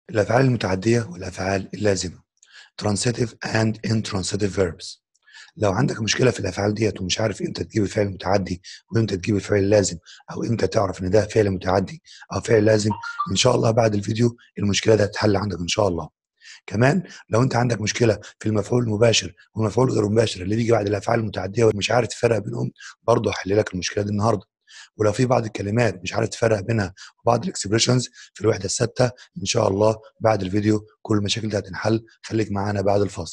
الأفعال المتعدية والأفعال اللازمة transitive and intransitive verbs لو عندك مشكلة في الأفعال ديت ومش عارف إمتى تجيب الفعل المتعدي وإمتى تجيب الفعل اللازم أو إمتى تعرف إن ده فعل متعدي أو فعل لازم إن شاء الله بعد الفيديو المشكلة دي هتتحل عندك إن شاء الله كمان لو انت عندك مشكله في المفعول المباشر والمفعول غير المباشر اللي بيجي بعد الافعال المتعديه ومش عارف تفرق بينهم برضه هحل لك المشكله دي النهارده ولو في بعض الكلمات مش عارف تفرق بينها وبعض الاكسبريشنز في الوحده السادسه ان شاء الله بعد الفيديو كل المشاكل دي هتنحل خليك معانا بعد الفاصل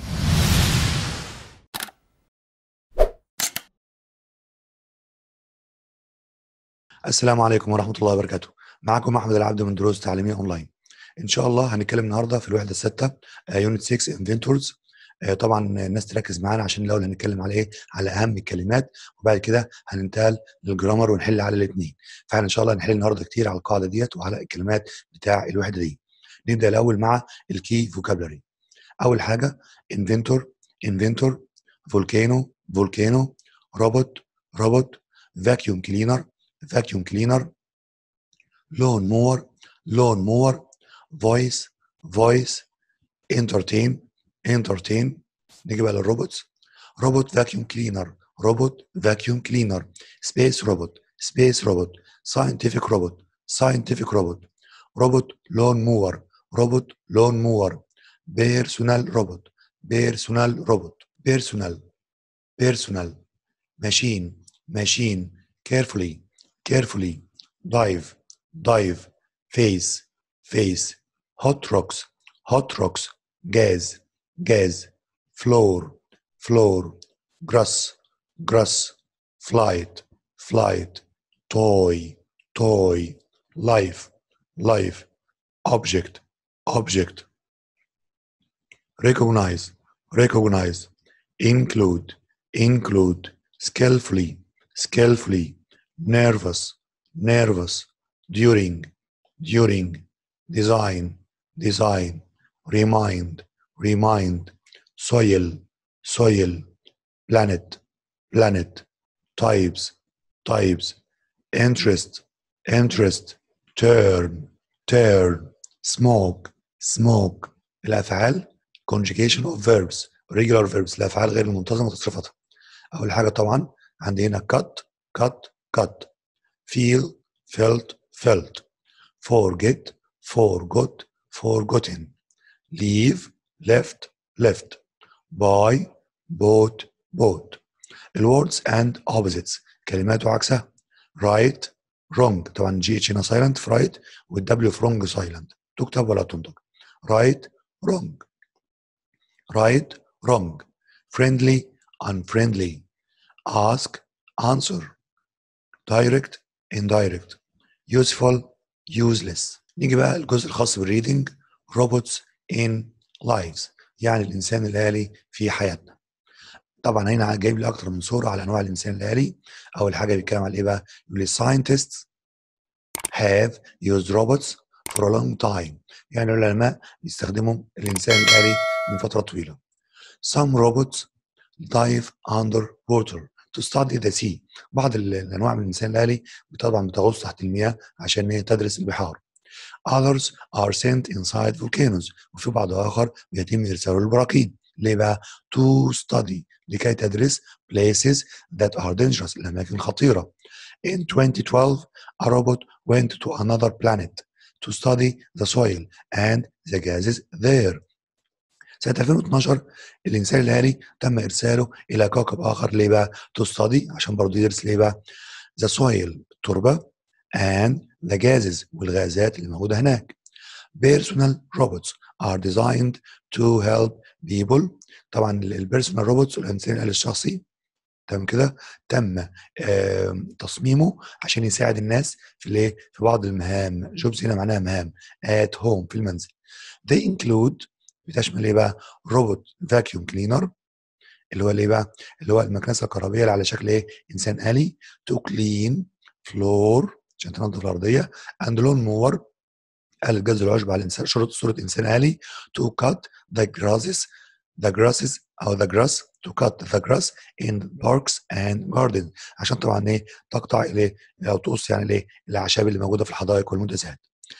السلام عليكم ورحمه الله وبركاته معكم احمد العبد من دروس تعليميه اونلاين ان شاء الله هنتكلم النهارده في الوحده السادسه يونت 6 انفنتورز طبعا الناس تركز معانا عشان الاول هنتكلم على ايه على اهم الكلمات وبعد كده هننتقل للجرامر ونحل على الاثنين فاحنا ان شاء الله هنحل النهارده كتير على القاعده ديت وعلى الكلمات بتاع الوحده دي نبدا الاول مع الكي فوكابلري اول حاجه انفنتور انفنتور فولكانو فولكانو روبوت روبوت فاكيوم كلينر فاكيوم كلينر لون مور لون مور فويس فويس انترتين انترتين نيجي بقى للروبوتس روبوت فاكيوم كلينر روبوت فاكيوم كلينر سبيس روبوت سبيس روبوت ساينتفك روبوت ساينتفك روبوت روبوت لون مور روبوت لون مور بيرسونال روبوت بيرسونال روبوت بيرسونال بيرسونال ماشين ماشين carefully carefully dive dive face face hot rocks hot rocks gas gas floor floor grass grass flight flight toy toy life life object object recognize recognize include include skillfully skillfully nervous nervous during during design design remind remind soil soil planet planet types types interest interest turn turn smoke smoke الافعال conjugation of verbs regular verbs الافعال غير المنتظمه تصريفاتها اول حاجه طبعا عندي هنا cut cut cut feel felt felt forget forgot forgotten leave left left buy bought bought الwords and opposites كلمات وعكسها right wrong طبعا جي اتش هنا silent في right والدبليو في wrong silent تكتب ولا تنطق right wrong right wrong friendly unfriendly ask answer direct indirect useful useless نيجي بقى الجزء الخاص بالريدنج robots in lives يعني الانسان الالي في حياتنا طبعا هنا جايب لي اكتر من صوره على انواع الانسان الالي اول حاجه بيتكلم على ايه بقى يقول لي scientists have used robots for a long time يعني العلماء بيستخدموا الانسان الالي من فتره طويله some robots dive under water to study the sea بعض الانواع من الانسان الالي طبعا بتغوص تحت المياه عشان هي تدرس البحار others are sent inside volcanoes وفي بعض آخر بيتم إرساله للبراكين ليه بقى؟ to study لكي تدرس places that are dangerous الأماكن الخطيرة in 2012 a robot went to another planet to study the soil and the gases there سنة 2012 الإنسان الآلي تم إرساله إلى كوكب آخر ليه بقى؟ to study عشان برضه يدرس ليه بقى؟ the soil التربة and the gases والغازات اللي موجودة هناك. Personal robots are designed to help people طبعا البيرسونال روبوتس الانسان الآلي الشخصي تمام كده تم تصميمه عشان يساعد الناس في الايه في بعض المهام جوبز هنا معناها مهام at home في المنزل they include بتشمل ايه بقى روبوت فاكيوم كلينر اللي هو الايه بقى اللي هو المكنسه الكهربائيه اللي على شكل ايه انسان آلي to clean floor عشان تنظف الارضيه اند لون مور آلة جذر العشب على الانسان شرط صوره انسان آلي to cut the grasses the grasses او the grass to cut the grass in parks and gardens عشان طبعا ايه تقطع الايه او تقص يعني الايه الاعشاب اللي موجوده في الحدائق والمنتزهات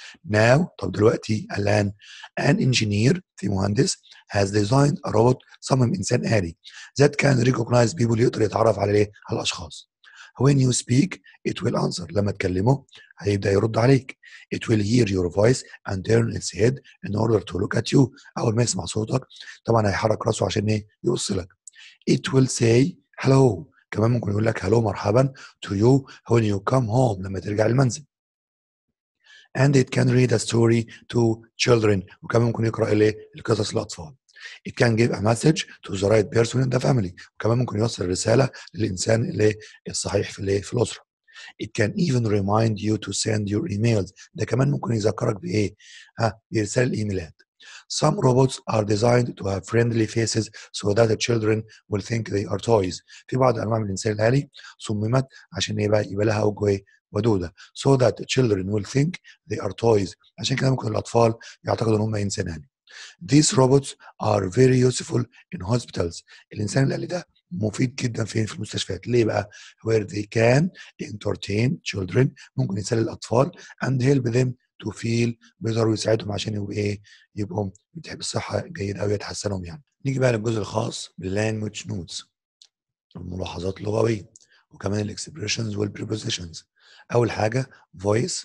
now طب دلوقتي الآن an engineer في مهندس has designed a robot صمم إنسان آلي that can recognize people يقدر يتعرف على إيه؟ على الأشخاص when you speak it will answer لما تكلمه هيبدأ يرد عليك it will hear your voice and turn its head in order to look at you أول ما يسمع صوتك طبعا هيحرك راسه عشان إيه يبص لك it will say hello كمان ممكن يقول لك hello مرحبا to you when you come home لما ترجع المنزل and it can read a story to children وكمان ممكن يقرأ إيه القصص للأطفال It can give a message to the right person in the family وكمان ممكن يوصل رسالة للإنسان اللي الصحيح في اللي في الأسرة It can even remind you to send your emails ده كمان ممكن يذكرك بإيه؟ ها بإرسال الإيميلات Some robots are designed to have friendly faces so that the children will think they are toys. في بعض أنواع من الإنسان الآلي صممت عشان يبقى يبقى لها وجه ودودة so that the children will think they are toys. عشان كده ممكن الأطفال يعتقدوا إن هم إنسان آلي. These robots are very useful in hospitals. الإنسان الآلي ده مفيد جدا فين في المستشفيات ليه بقى where they can entertain children ممكن يسلي الأطفال and help them to feel better ويساعدهم عشان يبقوا ايه يبقوا بتحب الصحة جيدة أو يتحسنهم يعني نيجي بقى للجزء الخاص باللانجوج نوتس الملاحظات اللغوية وكمان الاكسبريشنز والبريبوزيشنز أول حاجة voice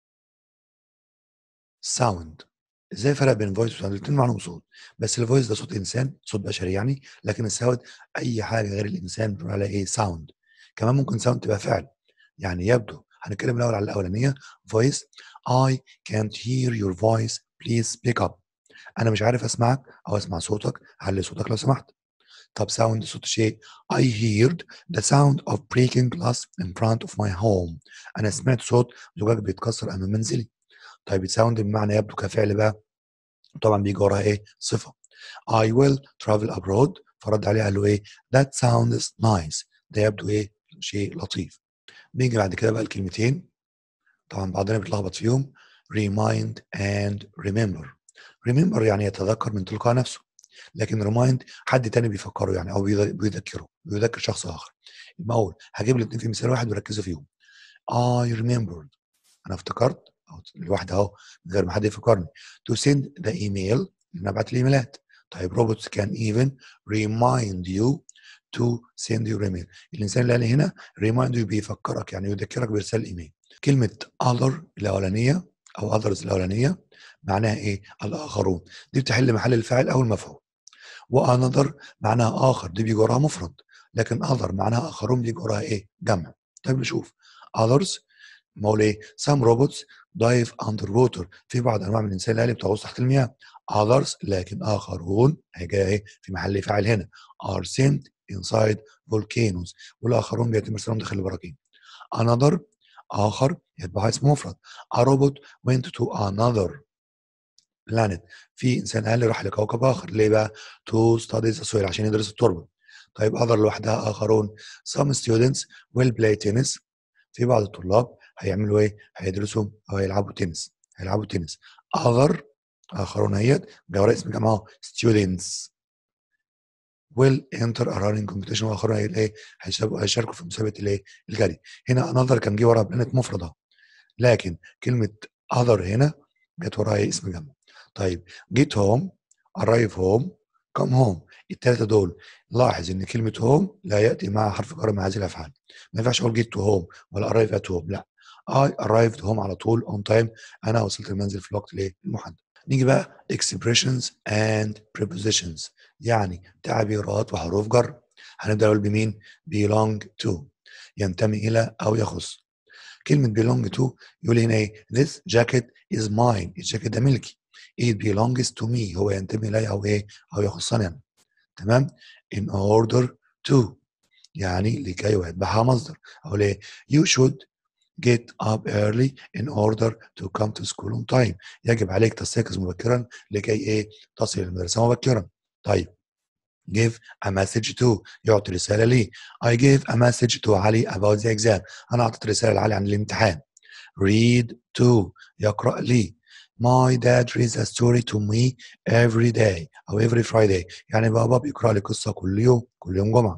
sound ازاي فرق بين فويس وساوند الاثنين معناهم صوت بس الفويس ده صوت انسان صوت بشري يعني لكن الساوند اي حاجه غير الانسان بنقول عليها ايه ساوند كمان ممكن ساوند تبقى فعل يعني يبدو هنتكلم الاول على الاولانيه فويس I can't hear your voice please speak up انا مش عارف اسمعك او اسمع صوتك علي صوتك لو سمحت طب ساوند صوت شيء I heard the sound of breaking glass in front of my home انا سمعت صوت زجاج بيتكسر امام منزلي طيب ساوند بمعنى يبدو كفعل بقى طبعا بيجي وراها ايه صفه I will travel abroad فرد عليه قال له ايه that sounds nice ده يبدو ايه شيء لطيف بيجي بعد كده بقى الكلمتين طبعا بعضنا بيتلخبط فيهم remind and remember remember يعني يتذكر من تلقاء نفسه لكن remind حد تاني بيفكره يعني او بيذكره بيذكر شخص اخر يبقى اقول هجيب الاثنين في مثال واحد وركزوا فيهم I remembered انا افتكرت او لوحدي اهو من غير ما حد يفكرني to send the email ان ابعت الايميلات طيب robots can even remind you to send your email الانسان اللي قال هنا remind you بيفكرك يعني يذكرك بارسال الايميل كلمه other الاولانيه او others الاولانيه معناها ايه الاخرون دي بتحل محل الفاعل او المفعول وانذر معناها اخر دي بيجي وراها مفرد لكن other معناها اخرون بيجي وراها ايه جمع طيب نشوف others بقول ايه some robots dive underwater في بعض انواع من الانسان الالي بتغوص تحت المياه others لكن اخرون هي جايه ايه في محل فاعل هنا are sent inside volcanoes والاخرون بيتم ارسالهم داخل البراكين another اخر يتبعها اسم مفرد a robot went to another planet في انسان آلي راح لكوكب اخر ليه بقى to study the soil عشان يدرس التربه طيب other لوحدها اخرون some students will play tennis في بعض الطلاب هيعملوا ايه؟ هيدرسوا او هيلعبوا تنس هيلعبوا تنس other اخرون اهيت جوراء اسم جماعه students will enter a running competition واخرون ايه هيشاركوا في مسابقه الايه؟ الجري هنا another كان جه ورا بلانت مفرده لكن كلمه other هنا جت وراها اسم جمع طيب get home arrive home come home الثلاثه دول لاحظ ان كلمه هوم لا ياتي مع حرف جر مع هذه الافعال ما ينفعش اقول جيت تو هوم ولا arrive at home لا I arrived home على طول on time انا وصلت المنزل في الوقت الايه المحدد نيجي بقى expressions and prepositions يعني تعبيرات وحروف جر هنبدا نقول بمين belong to ينتمي الى او يخص كلمه belong to يقول هنا ايه this jacket is mine الجاكيت ده ملكي it belongs to me هو ينتمي الي او ايه او يخصني انا تمام in order to يعني لكي ويتبعها مصدر او ليه you should get up early in order to come to school on time يجب عليك تستيقظ مبكرا لكي ايه تصل المدرسه مبكرا طيب give a message to يعطي رساله لي I gave a message to علي about the exam انا اعطيت رساله لعلي عن الامتحان read to يقرا لي My dad reads a story to me every day أو every Friday يعني بابا بيقرأ لي قصة كل يوم كل يوم جمعة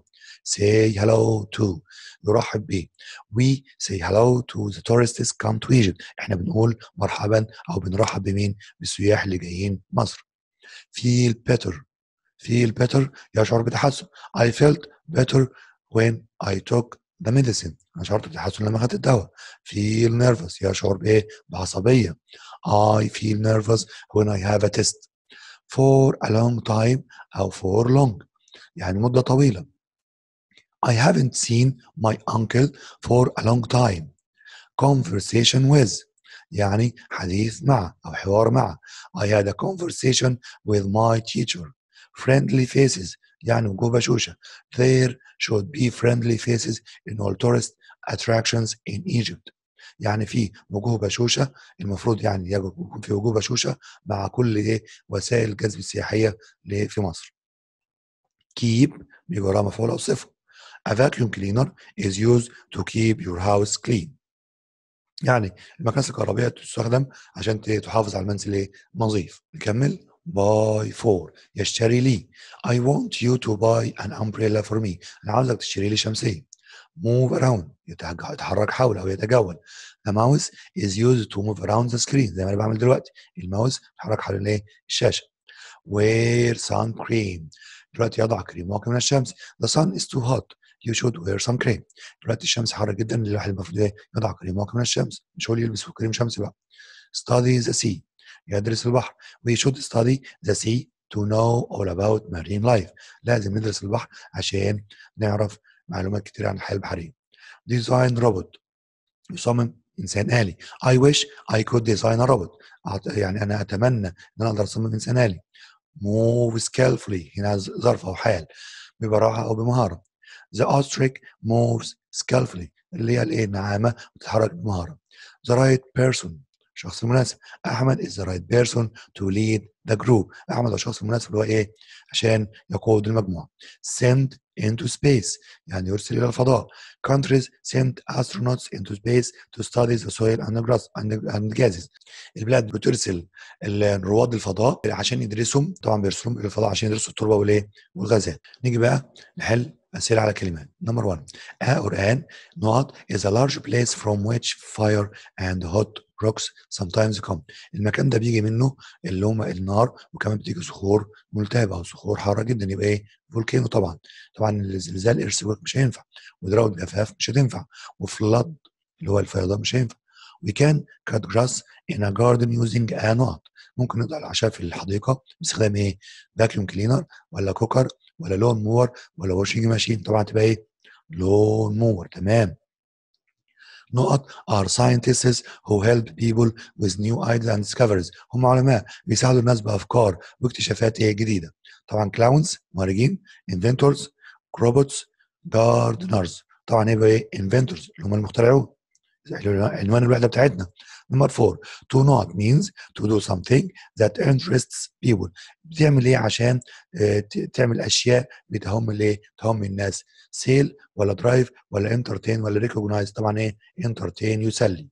say hello to يرحب به we say hello to the tourists come to Egypt احنا بنقول مرحبا او بنرحب بمين بالسياح اللي جايين مصر feel better feel better يشعر بتحسن I felt better when I took the medicine انا شعرت بتحسن لما اخذت الدواء feel nervous يشعر بايه بعصبيه I feel nervous when I have a test for a long time او for long يعني مده طويله I haven't seen my uncle for a long time conversation with يعني حديث مع أو حوار مع I had a conversation with my teacher friendly faces يعني وجوه بشوشة there should be friendly faces in all tourist attractions in Egypt يعني في وجوه بشوشة المفروض يعني يكون في وجوه بشوشة مع كل ايه وسائل الجذب السياحية في مصر keep بيجي وراها مفعول أو صفة A vacuum cleaner is used to keep your house clean يعني المكنسه الكهربائيه تستخدم عشان تحافظ على المنزل ايه نظيف نكمل باي فور يشتري لي I want you to buy an umbrella for me انا عاوزك تشتري لي شمسيه move around يتحرك حول او يتجول the mouse is used to move around the screen زي ما انا بعمل دلوقتي الماوس بيتحرك حول الايه الشاشه wear sun cream دلوقتي يضع كريم واقي من الشمس the sun is too hot you should wear some cream دلوقتي الشمس حر جدا الواحد المفروض ايه يضع كريم واقي من الشمس مش هو اللي يلبس كريم شمس بقى study the sea يدرس البحر we should study the sea to know all about marine life لازم ندرس البحر عشان نعرف معلومات كتير عن الحياه البحريه design robot يصمم انسان آلي I wish I could design a robot يعني انا اتمنى ان انا اقدر اصمم انسان آلي move skillfully هنا ظرف او حال ببراعه او بمهاره the ostrich moves skillfully اللي هي الايه النعامه بتتحرك بمهاره the right person الشخص المناسب احمد is the right person to lead the group احمد هو الشخص المناسب اللي هو ايه عشان يقود المجموعه send into space يعني يرسل الى الفضاء countries send astronauts into space to study the soil and the grass and, and gases البلاد بترسل رواد الفضاء عشان يدرسهم طبعا بيرسلهم الى الفضاء عشان يدرسوا التربه والايه والغازات نيجي بقى نحل أسئلة على كلمات نمبر 1 a or an not is a large place from which fire and hot rocks sometimes come المكان ده بيجي منه اللي هم النار وكمان بتيجي صخور ملتهبه او صخور حاره جدا يبقى ايه فولكانو طبعا طبعا الزلزال ارث مش هينفع ودراوة جفاف مش هتنفع وفلاد اللي هو الفيضان مش هينفع we can cut grass in a garden using a knot ممكن نقطع الاعشاب في الحديقه باستخدام ايه فاكيوم كلينر ولا كوكر ولا لون مور ولا واشنج ماشين طبعا تبقى ايه لون مور تمام نقط are scientists who help people with new ideas and discoveries هم علماء بيساعدوا الناس بافكار واكتشافات ايه جديده طبعا كلاونز مهرجين inventors robots gardeners طبعا يبقى ايه inventors اللي هم المخترعون عنوان الوحده بتاعتنا نمبر 4 to not means to do something that interests people بتعمل ايه عشان تعمل اشياء بتهم الايه تهم الناس سيل ولا درايف ولا انترتين ولا ريكوجنايز طبعا ايه انترتين يسلي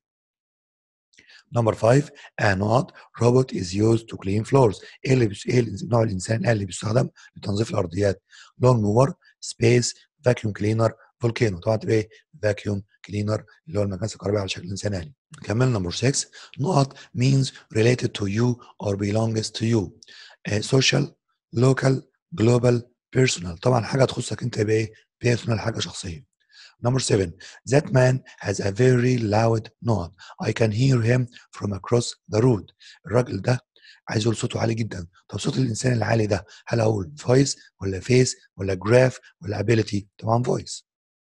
نمبر 5 a not robot is used to clean floors ايه اللي بس... ايه نوع الانسان اللي بيستخدم لتنظيف الارضيات لون موور سبيس فاكيوم كلينر فولكانو طبعا تبقى ايه فاكيوم كلينر اللي هو المكنسه الكهربائيه على شكل انسان آلي كمل نمبر 6 نقط means related to you or belongs to you uh, social local global personal طبعا حاجه تخصك انت يبقى ايه personal حاجه شخصيه Number seven, that man has a very loud note. I can hear him from across the road. الراجل ده عايز يقول صوته عالي جدا. طب صوت الانسان العالي ده هل اقول voice ولا face ولا graph ولا ability؟ طبعا voice.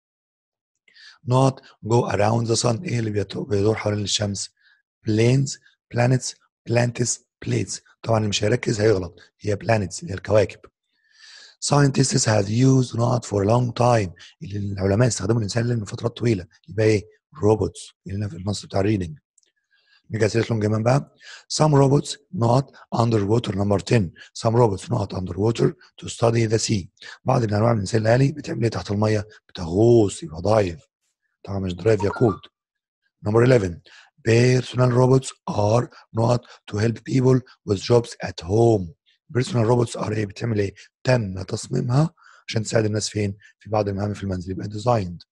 not go around the sun ايه اللي بيدور حوالين الشمس planes planets planets plates طبعا اللي مش هيركز هيغلط هي planets اللي هي الكواكب scientists have used not for a long time اللي العلماء استخدموا الانسان من فترات طويله يبقى ايه robots اللي في النص بتاع reading نيجي اسئله لهم كمان بقى some robots not underwater number 10 some robots not underwater to study the sea بعض الانواع من الانسان الالي بتعمل ايه تحت الميه بتغوص يبقى دايف طبعا مش درايف يقود number 11 personal robots are not to help people with jobs at home personal robots are ايه بتعمل ايه تم تصميمها عشان تساعد الناس فين في بعض المهام في المنزل يبقى designed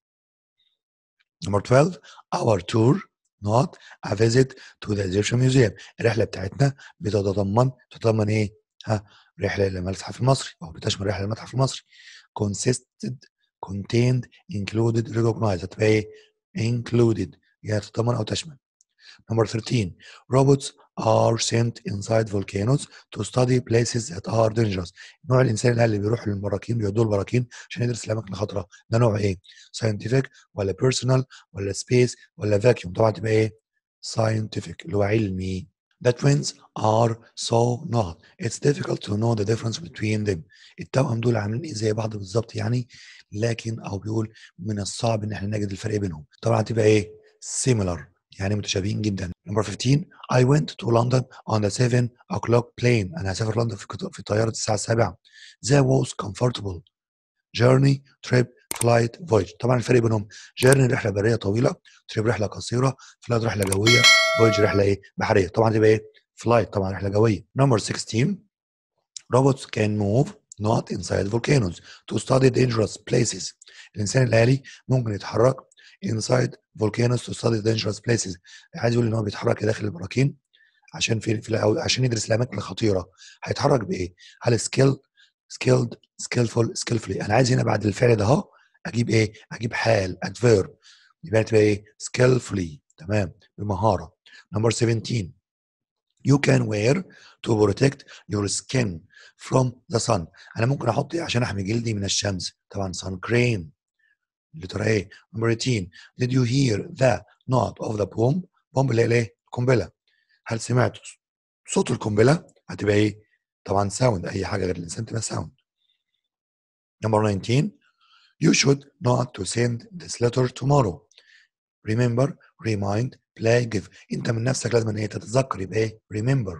Number 12 our tour not a visit to the Egyptian Museum الرحله بتاعتنا بتتضمن تتضمن ايه ها رحله للمتحف المصري او بتشمل رحله للمتحف المصري consisted contained included recognized هتبقى ايه included يعني تتضمن او تشمل Number 13 robots are sent inside volcanoes to study places that are dangerous نوع الانسان اللي بيروح للبراكين بيودوه البراكين عشان يدرس الاماكن الخطره ده نوع ايه scientific ولا personal ولا space ولا vacuum طبعا تبقى ايه scientific اللي هو علمي The twins are so not. It's difficult to know the difference between them. التوأم دول عاملين ايه زي بعض بالظبط يعني لكن او بيقول من الصعب ان احنا نجد الفرق بينهم. طبعا هتبقى ايه؟ similar يعني متشابهين جدا. Number 15 I went to London on the 7 o'clock plane. انا هسافر لندن في في طياره الساعه 7. That was comfortable. Journey, trip, flight, voyage. طبعا الفرق بينهم journey رحله بريه طويله، trip رحله قصيره، flight رحله جويه، voyage رحله ايه؟ بحريه. طبعا تبقى ايه؟ flight طبعا رحله جويه. Number 16 robots can move not inside volcanoes to study dangerous places. الانسان الآلي ممكن يتحرك inside volcanoes to study dangerous places. عايز يقول ان هو بيتحرك داخل البراكين عشان في, في الأول- عشان يدرس الاماكن الخطيره. هيتحرك بايه؟ هل skill skilled skillful skillfully انا عايز هنا بعد الفعل ده اهو اجيب ايه؟ اجيب حال adverb يبقى تبقى ايه؟ skillfully تمام بمهاره. Number 17 You can wear to protect your skin from the sun. أنا ممكن أحط إيه عشان أحمي جلدي من الشمس؟ طبعا sun cream. letter A. Number 18. Did you hear the note of the bomb? bomb اللي هي إيه؟ قنبلة. هل سمعت صوت القنبلة؟ هتبقى إيه؟ طبعا sound أي حاجة غير الإنسان تبقى sound. Number 19. You should not to send this letter tomorrow. Remember, remind, play, give. أنت من نفسك لازم إن إيه تتذكر يبقى إيه؟ Remember.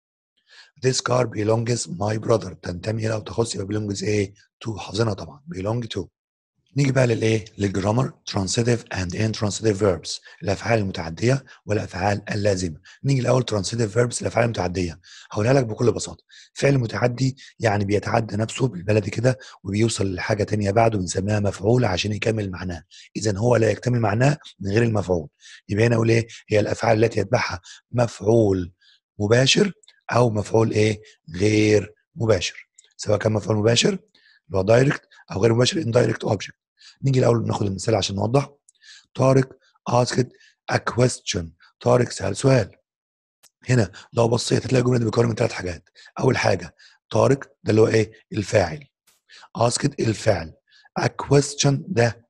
This car belongs my brother تنتمي إلى أو تخص يبقى belongs إيه؟ to حافظينها طبعا belong to. نيجي بقى للايه؟ للجرامر transitive and intransitive verbs الافعال المتعديه والافعال اللازمه. نيجي الاول transitive verbs الافعال المتعديه هقولها لك بكل بساطه. فعل متعدي يعني بيتعدى نفسه بالبلدي كده وبيوصل لحاجه تانية بعده بنسميها مفعول عشان يكمل معناه. اذا هو لا يكتمل معناه من غير المفعول. يبقى هنا اقول ايه؟ هي الافعال التي يتبعها مفعول مباشر او مفعول ايه؟ غير مباشر. سواء كان مفعول مباشر اللي هو دايركت او غير مباشر indirect object. نيجي الاول ناخد المثال عشان نوضح طارق asked a question طارق سأل سؤال هنا لو بصيت هتلاقي الجمله دي بتكون من ثلاث حاجات اول حاجه طارق ده اللي هو ايه الفاعل asked الفعل a question ده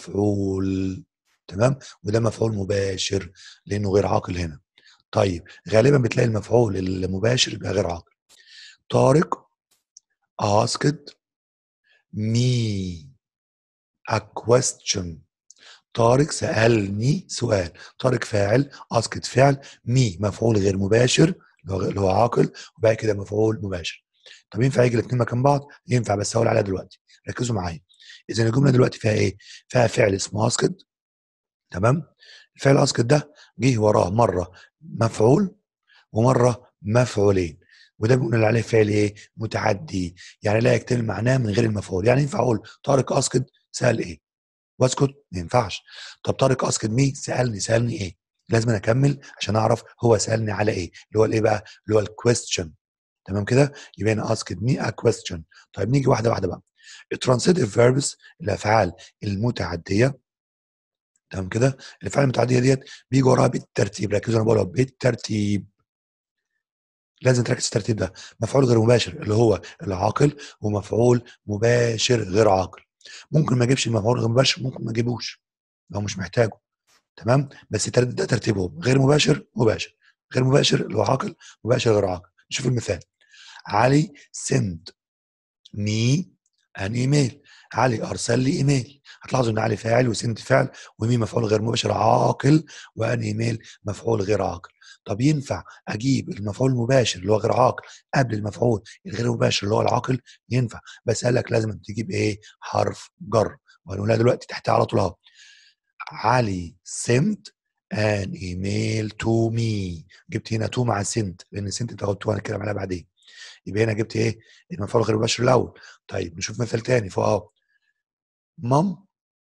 مفعول تمام وده مفعول مباشر لانه غير عاقل هنا طيب غالبا بتلاقي المفعول المباشر يبقى غير عاقل طارق asked me a question طارق سألني سؤال طارق فاعل اسكت فعل مي مفعول غير مباشر اللي هو- اللي هو عاقل وبعد كده مفعول مباشر طب ينفع يجي الاثنين مكان بعض ينفع بس هقول عليها دلوقتي ركزوا معايا اذا الجمله دلوقتي فيها ايه فيها فعل اسمه اسكت تمام الفعل اسكت ده جه وراه مره مفعول ومره مفعولين وده بنقول عليه فعل ايه متعدي يعني لا يكتمل معناه من غير المفعول يعني ينفع اقول طارق اسكت سال ايه واسكت ما ينفعش طب طارق اسكت مي سالني سالني ايه لازم أنا اكمل عشان اعرف هو سالني على ايه اللي هو الايه بقى اللي هو الكويستشن تمام كده يبقى انا اسكت مي ا كويستشن طيب نيجي واحده واحده بقى الترانسيتيف فيربس الافعال المتعديه تمام كده الافعال المتعديه ديت بيجي وراها بالترتيب ركزوا انا بقولها بالترتيب لازم تركز في الترتيب ده مفعول غير مباشر اللي هو العاقل ومفعول مباشر غير عاقل ممكن ما اجيبش المفعول غير مباشر ممكن ما اجيبوش لو مش محتاجه تمام بس التر- ده ترتيبهم غير مباشر مباشر غير مباشر اللي هو عاقل مباشر غير عاقل نشوف المثال علي send me an email علي ارسل لي ايميل هتلاحظوا ان علي فاعل وسنت فعل ومي مفعول غير مباشر عاقل وان ايميل مفعول غير عاقل طب ينفع اجيب المفعول المباشر اللي هو غير عاقل قبل المفعول الغير مباشر اللي هو العاقل ينفع بس قال لك لازم تجيب ايه حرف جر وهنقولها دلوقتي تحتها على طول اهو علي sent an email to me جبت هنا تو مع sent لان sent بتاخد تو هنتكلم عليها بعدين يبقى هنا جبت ايه المفعول غير المباشر الاول طيب نشوف مثال تاني فوق اهو مام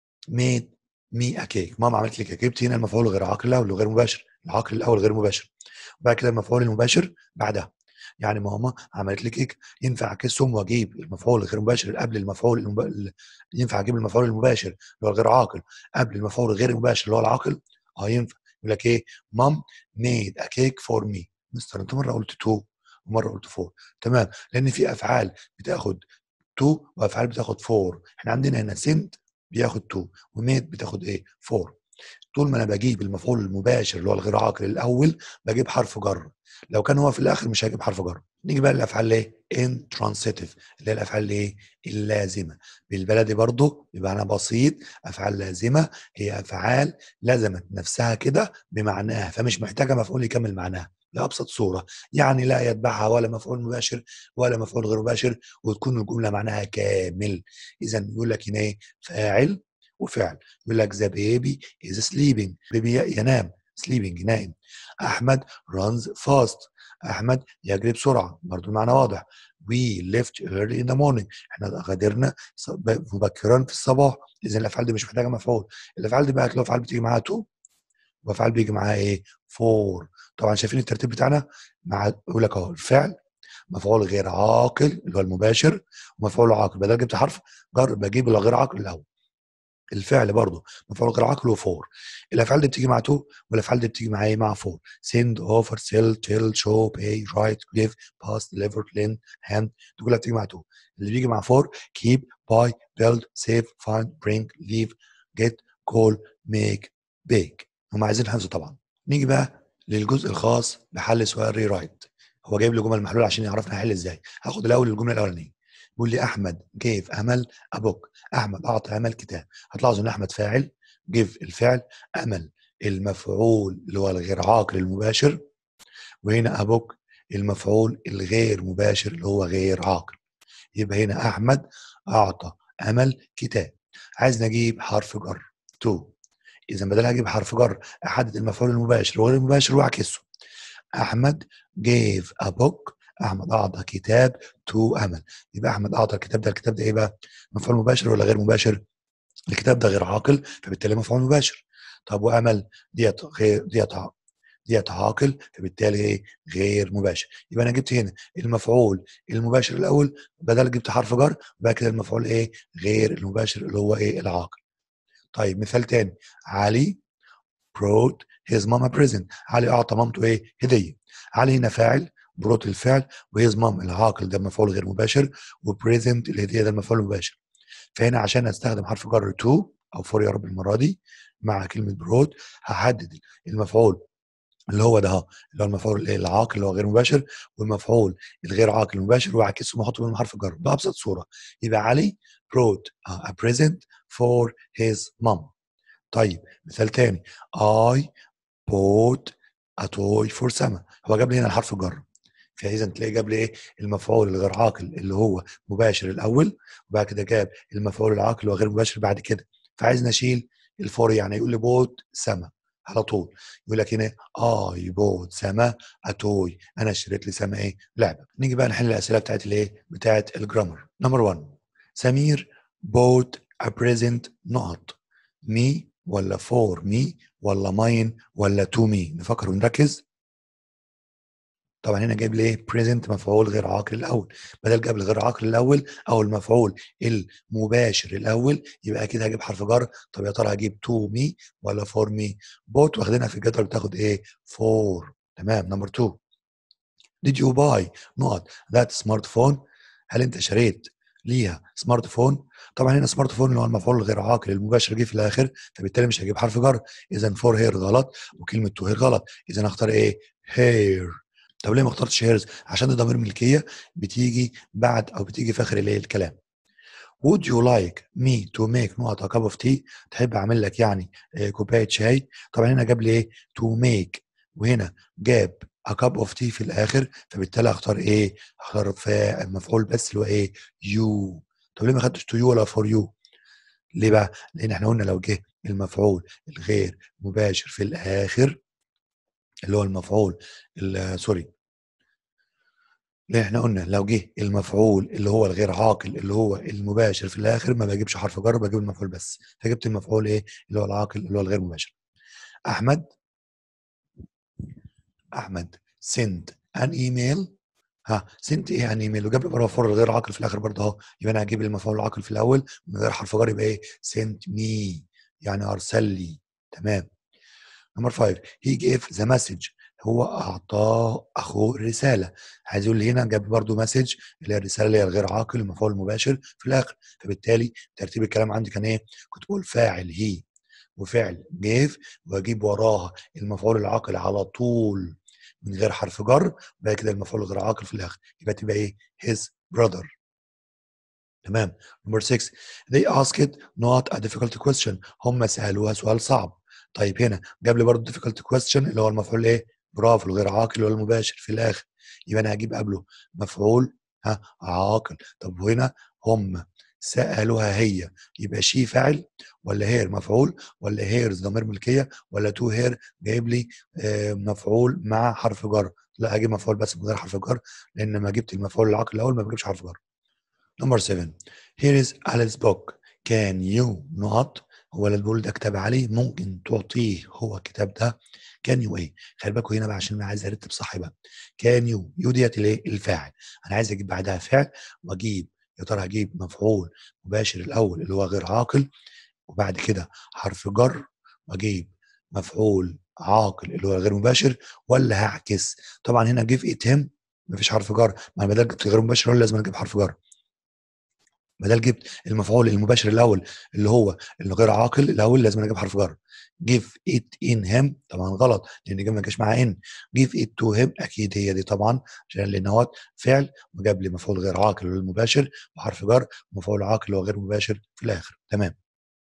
ميد مي اكيك ماما عملت لي كيك جبت هنا المفعول غير عاقل الاول وغير مباشر العاقل الاول غير مباشر وبعد كده المفعول المباشر بعدها يعني ماما عملت لي كيك ينفع اعكسهم واجيب المفعول الغير مباشر قبل المفعول المب... ينفع اجيب المفعول المباشر اللي هو الغير عاقل قبل المفعول الغير المباشر اللي هو العاقل اه ينفع يقول لك ايه مام ميد ا كيك فور مي مستر انت مره قلت تو ومره قلت فور تمام لان في افعال بتاخد تو وافعال بتاخد فور احنا عندنا هنا سنت بياخد تو وميد بتاخد ايه فور طول ما انا بجيب المفعول المباشر اللي هو الغير عاقل الاول بجيب حرف جر لو كان هو في الاخر مش هجيب حرف جر نيجي بقى للافعال ايه intransitive اللي هي الافعال ايه اللازمه بالبلدي برضه بمعنى بسيط افعال لازمه هي افعال لزمت نفسها كده بمعناها فمش محتاجه مفعول يكمل معناها بأبسط صورة يعني لا يتبعها ولا مفعول مباشر ولا مفعول غير مباشر وتكون الجملة معناها كامل إذا يقول لك هنا إيه فاعل وفعل يقول لك ذا بيبي از سليبنج بيبي ينام سليبنج نايم احمد runs fast احمد يجري بسرعه برضو المعنى واضح we left early in the morning احنا غادرنا مبكرا في الصباح اذا الافعال دي مش محتاجه مفعول الافعال دي بقى هتلاقوا افعال بتيجي معاها تو وافعال بيجي معاها ايه فور طبعا شايفين الترتيب بتاعنا مع يقول لك اهو الفعل مفعول غير عاقل اللي هو المباشر ومفعول عاقل بدل جبت حرف جر بجيب الغير عاقل الاول الفعل برضه مفعول غير عاقل وفور الافعال دي بتيجي مع تو والافعال دي بتيجي مع ايه مع فور send offer sell tell show pay write give pass deliver lend hand دي كلها بتيجي مع تو اللي بيجي مع فور keep buy build save find bring leave get call make bake هم عايزين حفظ طبعا نيجي بقى للجزء الخاص بحل سؤال ري رايت هو جايب لي جمل محلول عشان يعرفنا نحل ازاي هاخد الاول الجمله الاولانيه بيقول لي احمد جيف امل ابوك احمد اعطى امل كتاب هتلاحظوا ان احمد فاعل جيف الفعل امل المفعول اللي هو الغير عاقل المباشر وهنا ابوك المفعول الغير مباشر اللي هو غير عاقل يبقى هنا احمد اعطى امل كتاب عايز نجيب حرف جر تو اذا بدل هجيب حرف جر احدد المفعول المباشر وغير المباشر واعكسه احمد gave a book احمد اعطى كتاب تو امل يبقى احمد اعطى الكتاب ده الكتاب ده ايه بقى مفعول مباشر ولا غير مباشر الكتاب ده غير عاقل فبالتالي مفعول مباشر طب وامل ديت غير ديت ديت عاقل فبالتالي ايه غير مباشر يبقى انا جبت هنا المفعول المباشر الاول بدل جبت حرف جر بقى كده المفعول ايه غير المباشر اللي هو ايه العاقل طيب مثال تاني علي brought his mom a present علي اعطى مامته ايه هديه علي هنا فاعل بروت الفعل وهيز مام العاقل ده مفعول غير مباشر وبريزنت الهديه ده المفعول المباشر فهنا عشان استخدم حرف جر تو او فور يا رب المره دي مع كلمه بروت هحدد المفعول اللي هو ده اهو اللي هو المفعول العاقل اللي هو غير مباشر والمفعول الغير عاقل المباشر واعكسه واحط منهم حرف جر بابسط صوره يبقى علي brought a present for his mom طيب مثال تاني I bought a toy for سما هو جاب لي هنا الحرف الجر فاذا تلاقي جاب لي ايه المفعول الغير عاقل اللي هو مباشر الاول وبعد كده جاب المفعول العاقل وغير مباشر بعد كده فعايز نشيل الفور يعني يقول لي بوت سما على طول يقول لك هنا اي بوت سما اتوي انا اشتريت لي سما ايه لعبه نيجي بقى نحل الاسئله بتاعت الايه بتاعت الجرامر نمبر 1 سمير بوت ا بريزنت نوت مي ولا فور مي ولا ماين ولا تو مي نفكر ونركز طبعا هنا جايب لي ايه بريزنت مفعول غير عاقل الاول بدل جاب الغير عاقل الاول او المفعول المباشر الاول يبقى اكيد هجيب حرف جر طب يا ترى هجيب تو مي ولا فور مي بوت واخدينها في الجدول بتاخد ايه فور تمام نمبر 2 did you buy not that smartphone هل انت شريت ليها سمارت فون طبعا هنا سمارت فون اللي هو المفعول الغير عاقل المباشر جه في الاخر فبالتالي مش هجيب حرف جر اذا فور هير غلط وكلمه تو هير غلط اذا اختار ايه هير طب ليه ما اخترتش هيرز عشان ده ضمير ملكيه بتيجي بعد او بتيجي في اخر الايه الكلام would you like me to make نقط a cup of tea تحب اعمل لك يعني آه كوبايه شاي طبعا هنا جاب لي ايه to make وهنا جاب a cup of tea في الاخر فبالتالي اختار ايه اختار مفعول بس اللي هو ايه you طب ليه ما خدتش to you ولا for you ليه بقى لان احنا قلنا لو جه المفعول الغير مباشر في الاخر اللي هو المفعول سوري ليه احنا قلنا لو جه المفعول اللي هو الغير عاقل اللي هو المباشر في الاخر ما بجيبش حرف جر بجيب المفعول بس فجبت المفعول ايه اللي هو العاقل اللي هو الغير مباشر احمد احمد send an email ها send ايه an email وجاب لي برضه مفعول الغير عاقل في الاخر برضه اهو يبقى انا هجيب المفعول العاقل في الاول من غير حرف جر يبقى ايه send me يعني ارسل لي تمام نمبر 5 he gave the message هو اعطاه اخوه رساله عايز يقول لي هنا جاب برضو مسج اللي هي الرساله اللي هي الغير عاقل المفعول المباشر في الاخر فبالتالي ترتيب الكلام عندي كان ايه كنت بقول فاعل هي وفعل جيف واجيب وراها المفعول العاقل على طول من غير حرف جر وبعد كده المفعول الغير عاقل في الاخر يبقى تبقى ايه his brother تمام نمبر 6 they asked not a difficult question هم سالوها سؤال صعب طيب هنا جاب لي برضه difficult question اللي هو المفعول ايه برافو الغير عاقل ولا المباشر في الاخر يبقى انا هجيب قبله مفعول ها عاقل طب وهنا هم سالوها هي يبقى شي فاعل ولا هير مفعول ولا هيرز ضمير ملكيه ولا تو هير جايب لي آه مفعول مع حرف جر لا هجيب مفعول بس من غير حرف جر لان ما جبت المفعول العاقل الاول ما بجيبش حرف جر نمبر 7 here is Alice book can you not هو اللي بيقول ده كتاب علي ممكن تعطيه هو الكتاب ده كان يو ايه خلي بالكم هنا بقى عشان انا عايز ارتب صح بقى كان يو يو ديت الايه الفاعل انا عايز اجيب بعدها فعل واجيب يا ترى هجيب مفعول مباشر الاول اللي هو غير عاقل وبعد كده حرف جر واجيب مفعول عاقل اللي هو غير مباشر ولا هعكس طبعا هنا جيف ات هيم مفيش حرف جر ما بدل جبت غير مباشر ولا لازم اجيب حرف جر بدل جبت المفعول المباشر الاول اللي هو الغير عاقل الاول لازم اجيب حرف جر give it in him طبعا غلط لان جاب ما جاش معاه ان give it to him اكيد هي دي طبعا عشان لان هو فعل وجاب لي مفعول غير عاقل المباشر وحرف جر ومفعول عاقل وغير مباشر في الاخر تمام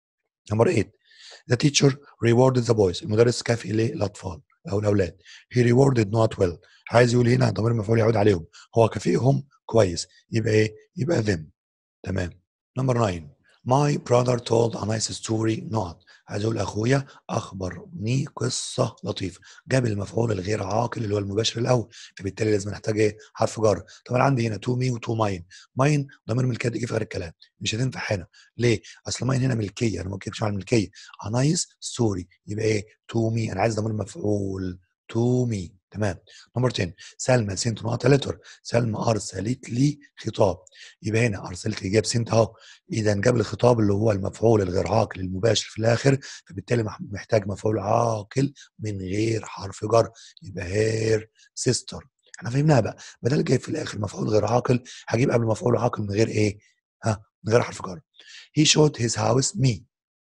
نمبر 8 the teacher rewarded the boys المدرس كافئ للاطفال او الاولاد he rewarded not well عايز يقول هنا ضمير المفعول يعود عليهم هو كافئهم كويس يبقى ايه يبقى them تمام نمبر 9 my brother told a nice story not عايز اقول اخويا اخبرني قصه لطيفه جاب المفعول الغير عاقل اللي هو المباشر الاول فبالتالي لازم نحتاج ايه حرف جر طبعا عندي هنا تو مي وتو ماين ماين ضمير ملكيه تيجي في غير الكلام مش هتنفع هنا ليه اصل ماين هنا ملكيه انا ما بتكلمش عن الملكيه a nice story يبقى ايه تو مي انا عايز ضمير مفعول تو مي تمام نمبر 10 سلمى سنت نقط لتر سلمى ارسلت لي خطاب يبقى هنا ارسلت لي جاب سنت اهو اذا جاب لي خطاب اللي هو المفعول الغير عاقل المباشر في الاخر فبالتالي محتاج مفعول عاقل من غير حرف جر يبقى هير سيستر احنا فهمناها بقى بدل جايب في الاخر مفعول غير عاقل هجيب قبل مفعول عاقل من غير ايه ها من غير حرف جر he showed his house me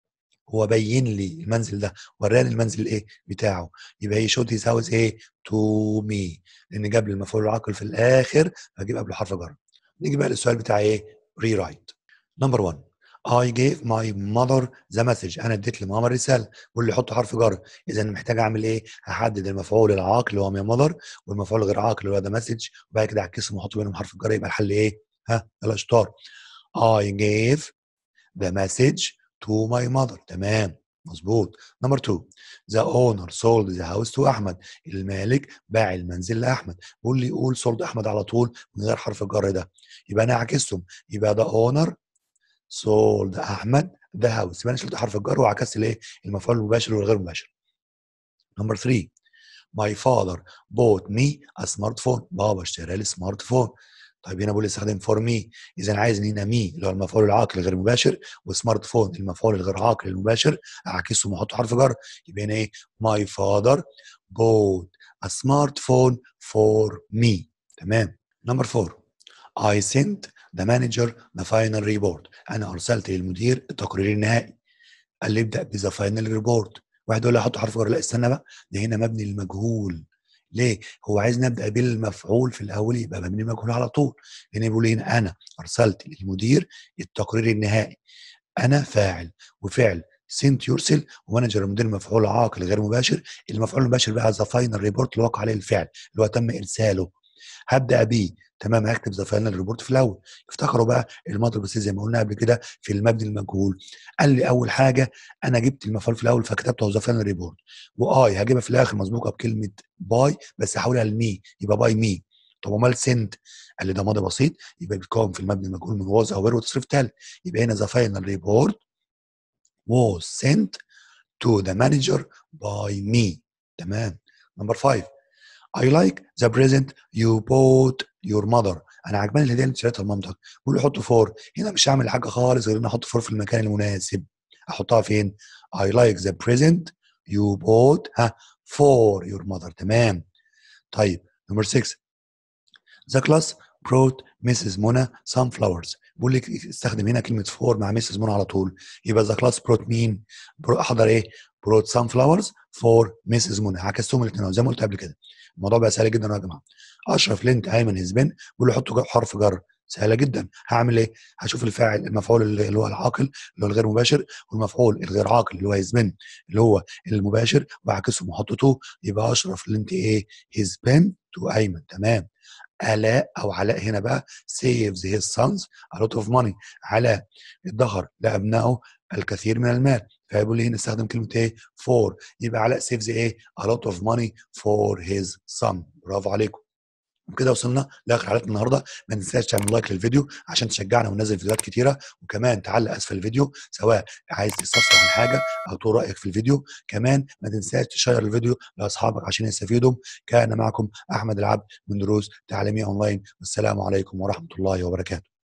هو بين لي المنزل ده وراني المنزل الايه بتاعه يبقى هي شوت هيز هاوس ايه تو مي لان جاب لي المفعول العاقل في الاخر هجيب قبله حرف جر نيجي بقى للسؤال بتاع ايه ري رايت نمبر 1 I gave my mother the message انا اديت لماما الرساله بقول لي حط حرف جر اذا محتاج اعمل ايه هحدد المفعول العاقل اللي هو ماي ماذر والمفعول الغير عاقل اللي هو ذا مسج وبعد كده اعكسهم واحط بينهم حرف الجر يبقى الحل ايه ها يلا شطار I gave the message to my mother تمام مظبوط نمبر 2 the owner sold the house to احمد المالك باع المنزل لاحمد بيقول لي قول sold احمد على طول من غير حرف الجر ده يبقى انا عكستهم يبقى the owner sold احمد the house يبقى انا شلت حرف الجر وعكست الايه المفعول المباشر والغير مباشر نمبر 3 my father bought me a smartphone بابا اشترى لي سمارت فون طيب هنا بقول استخدم فور مي اذا عايز ان هنا مي اللي هو المفعول العاقل الغير مباشر وسمارت فون المفعول الغير عاقل المباشر اعكسهم واحط حرف جر يبقى هنا ايه ماي فادر bought a smartphone for me تمام نمبر 4 I sent the manager the final report انا ارسلت للمدير التقرير النهائي قال لي ابدا بذا فاينل ريبورت واحد يقول لي احط حرف جر لا استنى بقى ده هنا مبني للمجهول ليه؟ هو عايز نبدا بالمفعول في الاول يبقى مبني مجهول على طول هنا بيقول هنا انا ارسلت للمدير التقرير النهائي انا فاعل وفعل سنت يرسل ومانجر المدير مفعول عاقل غير مباشر المفعول المباشر بقى ذا فاينل ريبورت اللي وقع عليه الفعل اللي هو تم ارساله هبدا بيه تمام هكتب ذا فاينل ريبورت في الاول افتكروا بقى الماضي بس زي ما قلنا قبل كده في المبني المجهول قال لي اول حاجه انا جبت المفعول في الاول فكتبته ذا فاينل ريبورت واي هجيبها في الاخر مسبوقه بكلمه باي بس هحولها لمي يبقى باي مي طب امال سنت قال لي ده ماضي بسيط يبقى بيتكون في المبني المجهول من واز او وير وتصريف ثالث يبقى هنا ذا فاينل ريبورت was sent to the manager by me تمام نمبر 5 I like the present you bought your mother انا عجباني الهديه اللي انت اشتريتها لمامتك بقول له حط فور هنا مش هعمل حاجه خالص غير ان احط فور في المكان المناسب احطها فين I like the present you bought ها for your mother تمام طيب نمبر 6 the class brought Mrs. منى some flowers بقول لك استخدم هنا كلمه فور مع Mrs. منى على طول يبقى the class brought مين احضر ايه brought some flowers for Mrs. منى عكستهم الاثنين زي ما قلت قبل كده الموضوع بقى سهل جدا يا جماعه اشرف لينك ايمن هزبن بقول له حط حرف جر سهله جدا هعمل ايه هشوف الفاعل المفعول اللي هو العاقل اللي هو الغير مباشر والمفعول الغير عاقل اللي هو هزبن اللي هو المباشر واعكسهم واحط تو يبقى اشرف لينك ايه هزبن تو ايمن تمام آلاء أو علاء هنا بقى saves his sons a lot of money علاء ادخر لأبنائه الكثير من المال فيقول لي هنا استخدم كلمة ايه for يبقى علاء saves ايه a lot of money for his son برافو عليكم وكده وصلنا لاخر حلقه النهارده ما تنساش تعمل لايك للفيديو عشان تشجعنا وننزل فيديوهات كتيره وكمان تعلق اسفل الفيديو سواء عايز تستفسر عن حاجه او تقول رايك في الفيديو كمان ما تنساش تشير الفيديو لاصحابك عشان يستفيدوا كان معكم احمد العبد من دروس تعليميه اونلاين والسلام عليكم ورحمه الله وبركاته